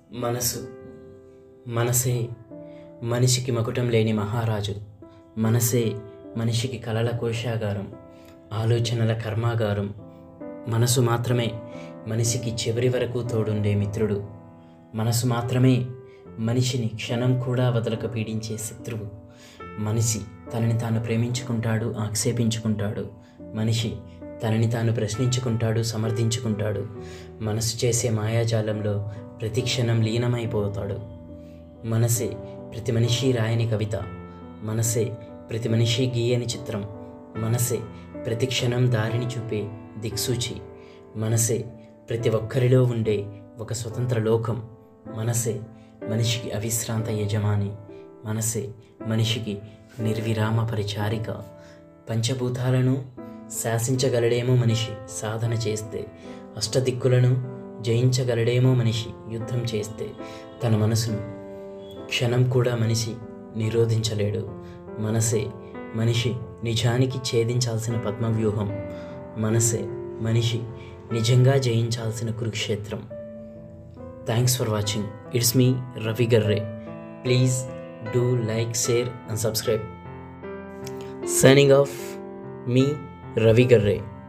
మనసు మనసే మనిషికి మకుటం లేని మహారాజు మనసే మనిషికి కలల కోశాగారం ఆలోచనల కర్మాగారం మనసు మాత్రమే మనిషికి చివరి వరకు తోడుండే మిత్రుడు మనసు మాత్రమే మనిషిని క్షణం కూడా వదలక పీడించే శత్రువు మనిషి తనని తాను ప్రేమించుకుంటాడు ఆక్షేపించుకుంటాడు మనిషి తనని తాను ప్రశ్నించుకుంటాడు సమర్థించుకుంటాడు మనసు చేసే మాయాజాలంలో ప్రతి క్షణం లీనమైపోతాడు మనసే ప్రతి మనిషి రాయని కవిత మనసే ప్రతి మనిషి గీయని చిత్రం మనసే ప్రతి క్షణం దారిని చూపే దిక్సూచి మనసే ప్రతి ఒక్కరిలో ఉండే ఒక స్వతంత్ర లోకం మనసే మనిషికి అవిశ్రాంత యజమాని మనసే మనిషికి నిర్విరామ పరిచారిక పంచభూతాలను శాసించగలడేమో మనిషి సాధన చేస్తే అష్టదిక్కులను జయించగలడేమో మనిషి యుద్ధం చేస్తే తన మనసును క్షణం కూడా మనిషి నిరోధించలేడు మనసే మనిషి నిజానికి ఛేదించాల్సిన పద్మవ్యూహం మనసే మనిషి నిజంగా జయించాల్సిన Kurukshetra thanks for watching it's me Ravi Garre please do like share and subscribe signing off మీ రవి గర్రే